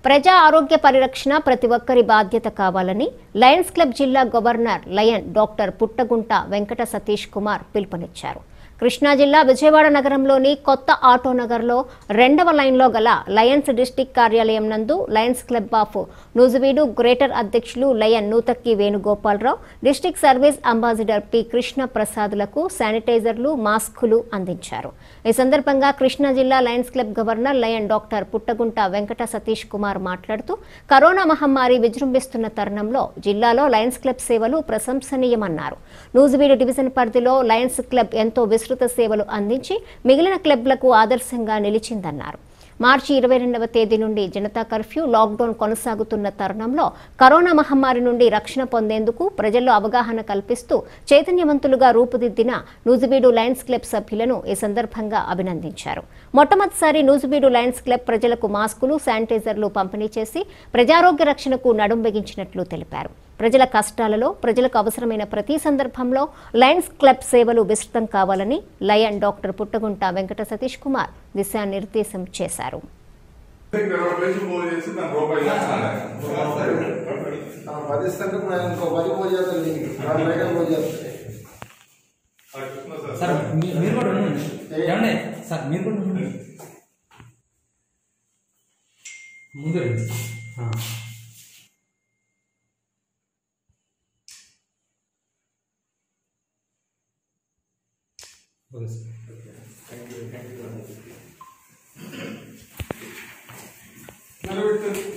ప్రజా ఆరోగ్య పరిరక్షణ ప్రతి ఒక్కరి బాధ్యత కావాలని లయన్స్ క్లబ్ జిల్లా governor Lion doctor Puttagunta Venkata Satish Kumar పిలుపునిచ్చారు కృష్ణా జిల్లా విజయవాడ నగరంలోని కొత్త ఆటో నగర్లో రెండవ లైన్లో గల లయన్స్ డిస్టిక్ కార్యాలయం నందు Lions club of Nuzvid greater అధ్యక్షులు Lion Nuthakki Venugopalarao district service ambassador P Krishna ప్రసాద్లకు శానిటైజర్లు మాస్కులు అందించారు ఈ సందర్భంగా కృష్ణా జిల్లా Lions club governor Lion doctor Puttagunta Venkata Satish Kumar మాట్లాడుతూ కరోనా మహమ్మారి విజృంభిస్తున్న తరుణంలో జిల్లాలో లయన్స్ క్లబ్ సేవలు ప్రశంసనీయమన్నారు నూజివీడు డివిజన్ పరిధిలో లయన్స్ క్లబ్ ఎంతో విస్తృత సేవలు అందించి మిగిలిన క్లబ్లకు ఆదర్శంగా నిలిచిందన్నారు మార్చి ఇరవై రెండవ తేదీ నుండి జనతా కర్ఫ్యూ లాక్డౌన్ కొనసాగుతున్న తరుణంలో కరోనా మహమ్మారి నుండి రక్షణ పొందేందుకు ప్రజల్లో అవగాహన కల్పిస్తూ చైతన్యవంతులుగా రూపుదిద్దిన నూజివీడు లయన్స్ క్లబ్ సభ్యులను ఈ సందర్భంగా అభినందించారు మొట్టమొదటిసారి నూజివీడు లయన్స్ క్లబ్ ప్రజలకు మాస్కులు శానిటైజర్లు పంపిణీ చేసి ప్రజారోగ్య రక్షణకు నడుం బిగించినట్లు తెలిపారు ప్రజల కష్టాలలో ప్రజలకు అవసరమైన ప్రతి సందర్భంలో లయన్స్ క్లబ్ సేవలు విస్తృతం కావాలని లయన్ డాక్టర్ పుట్టగుంట వెంకట సతీష్ కుమార్ దిశానిర్దేశం చేశారు ఇరవై పేజీలు మూవ్ చేసి దాని రూపాయి పది ఇస్తాను ఇప్పుడు ఆయన ఇంకో పది పూజ చేస్తాను దీనికి రెండు ఐటమ్ పూజ చేస్తాను సార్ మీ- మీరు కూడా ఉండండి ఏమండి సార్ మీరు కూడా ఉండండి ముందు రండి ఆ. ఓకే సార్ నిలబెట్టారు